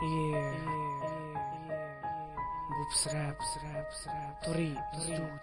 Yeah. بوبس راب راب راب طريق مسدود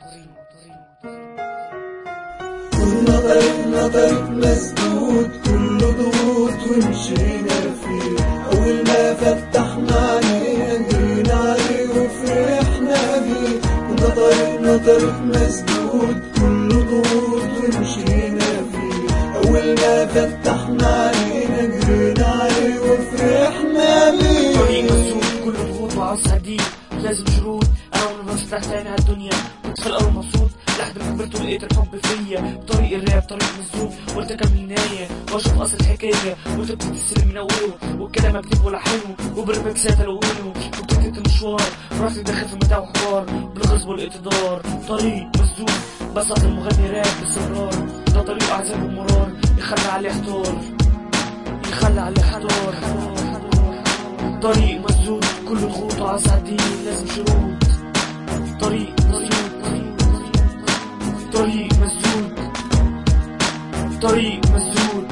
كنا طريقنا طريق مسدود كله ضغوط ومشينا فيه أول ما فتحنا عليه جرينا عليه وفرحنا بيه كنا طريقنا طريق مسدود كله ضغوط ومشينا فيه أول ما فتحنا عليه جرينا عليه وفرحنا بيه طريق مسدود كله ضغوط وعصا حديد لازم شروط انا وانا بس تحت عيني على الدنيا كنت في الاول مبسوط لحد ما كبرت ولقيت الحب فيا طريق الراب طريق مسدود قلت اكمل النهايه واشوف اصل الحكايه قلت ابتدي السلم من اوله والكلام اكتبه والحنه وبرمكسات الونه وابتديت المشوار رحت داخل في متاع وحوار بالغصب والاقتدار طريق مسدود بسط المغني راب باستمرار ده طريق عذاب ومرار يخلي عليه احتار يخلي عليه احتار طريق مسدود كله ضغوط وعصا عديد لازم شروط طريق مسدود طريق مسدود طريق مسدود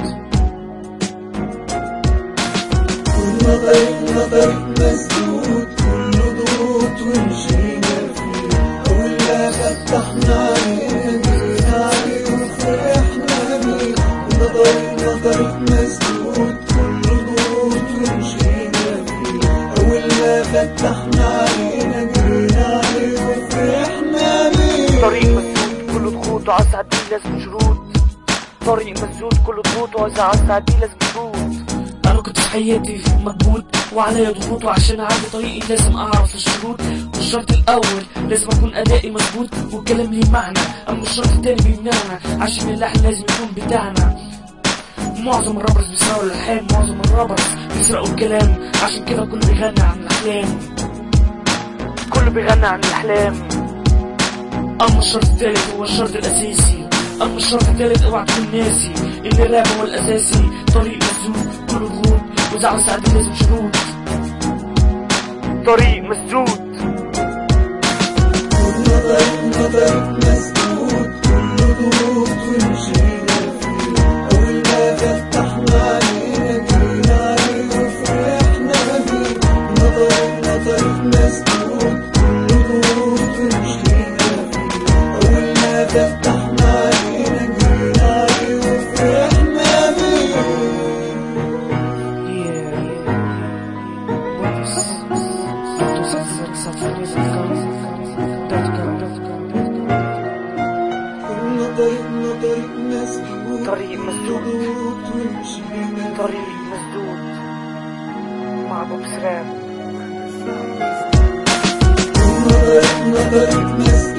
كنا طريقنا طريق مسدود كله ضغوط ومشينا فيه أول ما فتحنا عليه جرينا عليه وفرحنا بيه كنا طريقنا طريق مسدود كله ضغوط ومشينا فيه أول ما فتحنا عليه جرينا عليه وفرحنا بيه طريق مسدود كله ضغوط وعصا عديد لازم شروط طريق مسدود كله ضغوط وعصا عديد لازم شروط انا كنت في حياتي مكبوت وعليا ضغوط وعشان اعدي طريقي لازم اعرف الشروط والشرط الاول لازم اكون ادائي مظبوط والكلام ليه معنى اما الشرط التاني بيمنعنا عشان اللحن لازم يكون بتاعنا معظم الرابرز بيسرقوا الالحان معظم الرابرز بيسرقوا الكلام عشان كده كله بيغني عن الاحلام كله بيغني عن الاحلام اما الشرط التالت هو الشرط الاساسي اما الشرط التالت اوعى تكون ناسي ان الراب هو الاساسي طريق مسدود كله ضغوط وزعل سعد لازم شروط طريق مسدود كنا طريقنا طريق مسدود كله ضغوط ومشينا فيه أول ما فتحنا عليه جرينا عليه وفرحنا بيه كنا طريقنا طريق مسدود كله ضغوط ومشينا فيه أول ما فتحنا عليه جرينا عليه وفرحنا بيه كنا طريقنا طريق مسدود طريق مسدود. ضغوط ومشينا طريق مسدود مع بوبس راب كنا طريقنا طريق مسدود